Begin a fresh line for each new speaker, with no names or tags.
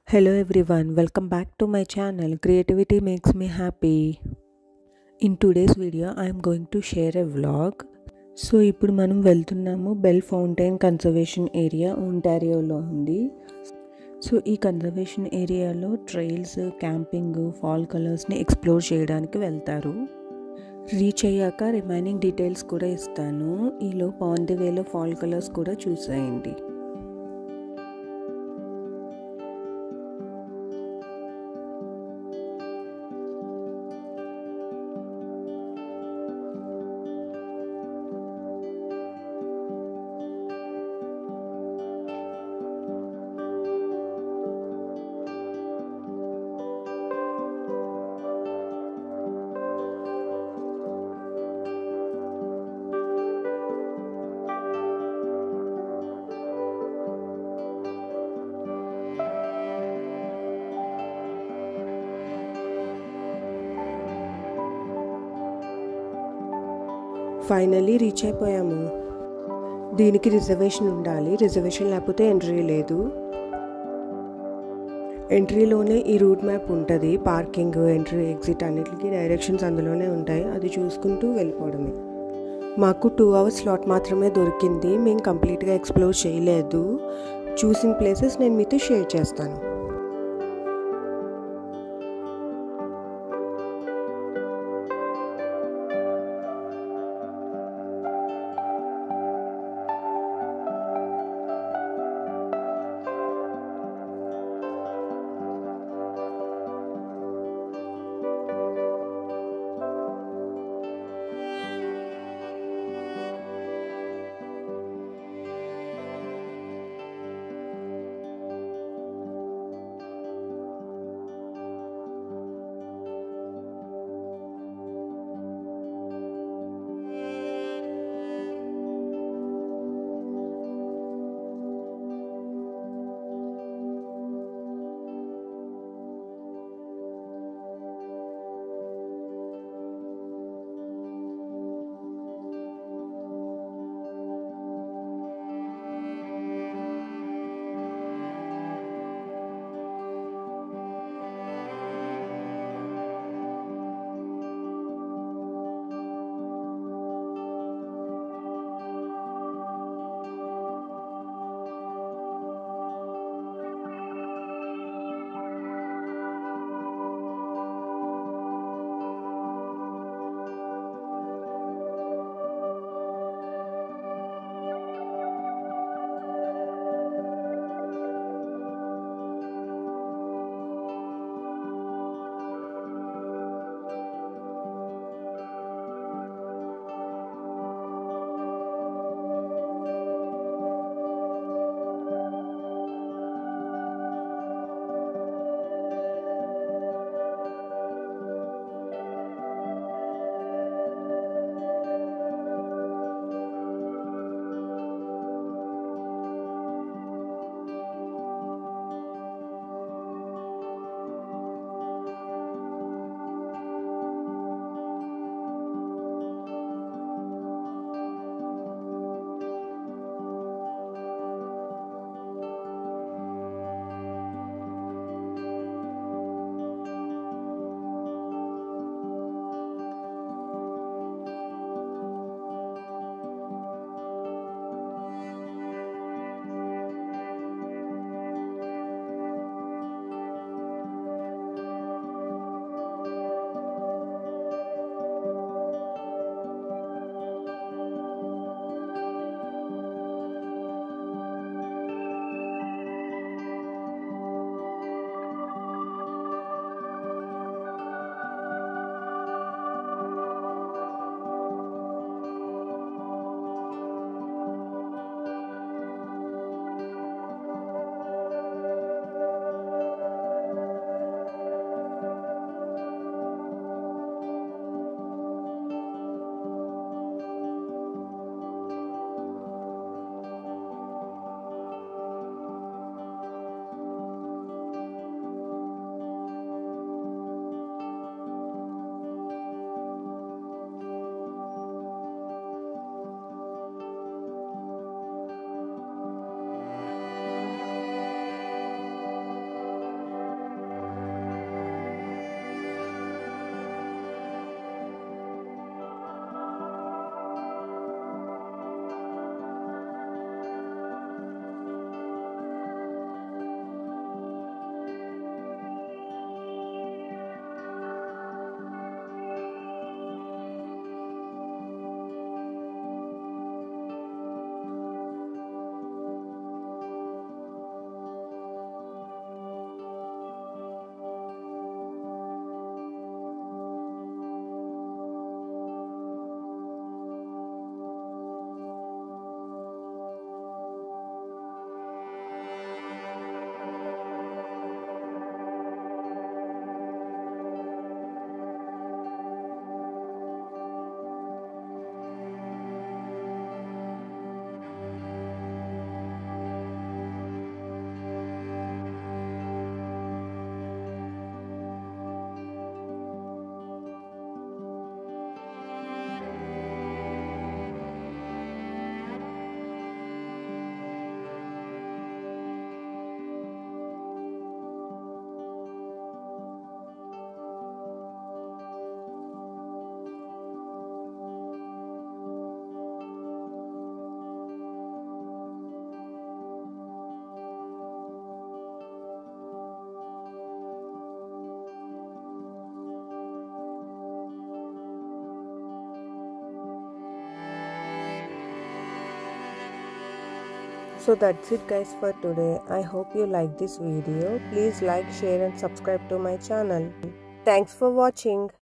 Hello everyone, welcome back to my channel. Creativity makes me happy. In today's video, I am going to share a vlog. So ఇప్పుడు మనం వెళ్తున్నాము Bell Fountain conservation area ఒంటారియోలో ఉంది so ఈ conservation ఏరియాలో trails camping fall కలర్స్ని explore చేయడానికి వెళ్తారు రీచ్ అయ్యాక రిమైనింగ్ డీటెయిల్స్ కూడా ఇస్తాను ఈలో పాన్ ది వేలో ఫాల్ కలర్స్ కూడా చూసేయండి ఫైనలీ రీచ్ అయిపోయాము దీనికి రిజర్వేషన్ ఉండాలి రిజర్వేషన్ లేకపోతే ఎంట్రీ లేదు ఎంట్రీలోనే ఈ రూట్ మ్యాప్ ఉంటుంది పార్కింగ్ ఎంట్రీ ఎగ్జిట్ అన్నిటికీ డైరెక్షన్స్ అందులోనే ఉంటాయి అది చూసుకుంటూ వెళ్ళిపోవడమే మాకు టూ అవర్స్ స్లాట్ మాత్రమే దొరికింది మేము కంప్లీట్గా ఎక్స్ప్లోర్ చేయలేదు చూసిన ప్లేసెస్ నేను మీతో షేర్ చేస్తాను So that's it guys for today. I hope you like this video. Please like, share and subscribe to my channel. Thanks for watching.